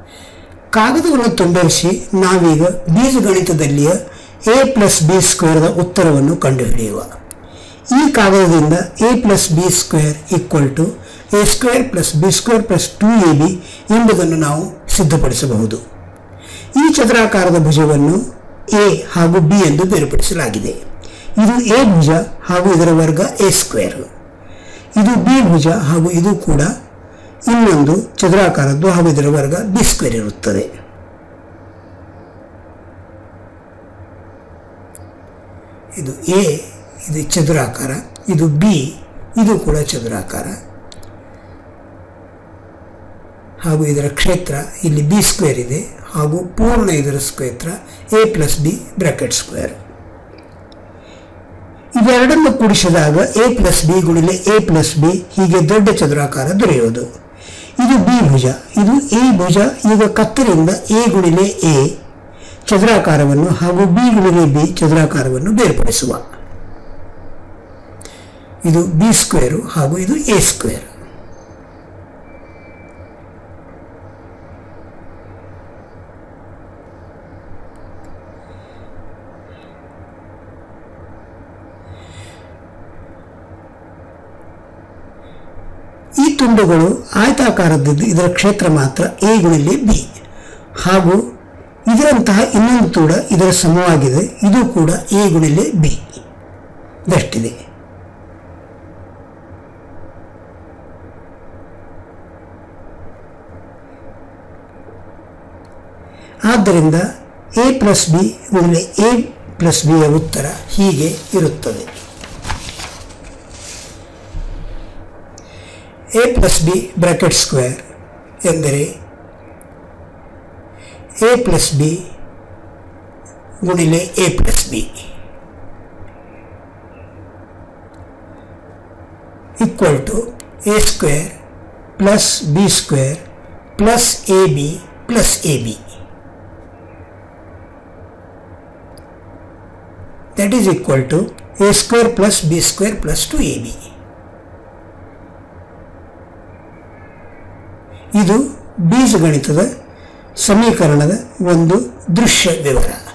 ಕಾಗದವನ್ನು ತುಂಡರಿಸಿ ನಾವೀಗ ಬೀಜಗಣಿತದಲ್ಲಿಯ ಎ ಪ್ಲಸ್ ಬಿ ಸ್ಕ್ವೇರ್ದ ಉತ್ತರವನ್ನು ಕಂಡುಹಿಡಿಯುವ ಈ ಕಾಗದದಿಂದ A plus B square equal to A square plus B square plus two A B ಎಂಬುದನ್ನು ನಾವು ಸಿದ್ಧಪಡಿಸಬಹುದು ಈ ಚದುರಾಕಾರದ ಭುಜವನ್ನು ಎ ಹಾಗೂ ಬಿ ಎಂದು ಬೇರ್ಪಡಿಸಲಾಗಿದೆ ಇದು ಎ ಭುಜ ಹಾಗೂ ಇದರ ವರ್ಗ ಎ ಸ್ಕ್ವೇರ್ ಇದು ಬಿ ಭುಜ ಹಾಗೂ ಇದು ಕೂಡ ಇನ್ನೊಂದು ಚದುರಾಕಾರದ್ದು ಹಾಗೂ ಇದರ ವರ್ಗ ಬಿ ಸ್ಕ್ವೇರ್ ಇರುತ್ತದೆ ಇದು ಎ ಇದು ಚದುರಾಕಾರ ಇದು ಬಿ ಇದು ಕೂಡ ಚದುರಾಕಾರ ಹಾಗೂ ಇದರ ಕ್ಷೇತ್ರ ಇಲ್ಲಿ ಬಿ ಸ್ಕ್ವೇರ್ ಇದೆ ಹಾಗೂ ಪೂರ್ಣ ಇದರ ಕ್ಷೇತ್ರ A plus B bracket square ಇವೆರಡನ್ನು ಕೂಡಿಸಿದಾಗ ಎ ಪ್ಲಸ್ ಬಿ ಗುಣಿಲೆ ಎ ಪ್ಲಸ್ ಬಿ ಹೀಗೆ ದೊಡ್ಡ ಚದುರಾಕಾರ ದೊರೆಯುವುದು ಇದು ಬಿ ಭುಜ ಇದು ಎ ಭುಜ ಈಗ ಕತ್ತರಿಂದ ಎ ಗುಣಿಲೆ ಎ ಚದುರಾಕಾರವನ್ನು ಹಾಗೂ ಬಿ ಗುಣಿಲೆ ಬಿ ಚದುರಾಕಾರವನ್ನು ಬೇರ್ಪಡಿಸುವ ಇದು ಬಿ ಸ್ಕ್ವೇರು ಹಾಗೂ ಇದು ಎ ಸ್ಕ್ವೇರ್ ಈ ತುಂಡುಗಳು ಆಯತಾಕಾರದ್ದು ಇದರ ಕ್ಷೇತ್ರ ಮಾತ್ರ ಎ ಗುಣಿಲೆ ಬಿ ಹಾಗೂ ಇದರಂತಹ ಇನ್ನೊಂದು ತುಂಡ ಇದರ ಸಮವಾಗಿದೆ ಇದು ಕೂಡ ಎ ಗುಣಿಲೆ ಬಿ ದಷ್ಟಿದೆ ಆದ್ದರಿಂದ ಎ ಪ್ಲಸ್ ಬಿ ಗುಣಿಲೆ ಎ ಪ್ಲಸ್ ಬಿಯ ಉತ್ತರ ಹೀಗೆ ಇರುತ್ತದೆ A plus B bracket square ಎಂದರೆ ಎ ಪ್ಲಸ್ ಬಿ ಗುಣಿಲೆ A plus B equal to A square plus B square plus A B plus A B that is equal to a square plus b square plus 2ab ಇದು ಬೀಜಗಣಿತದ ಸಮೀಕರಣದ ಒಂದು ದೃಶ್ಯ ವಿವರ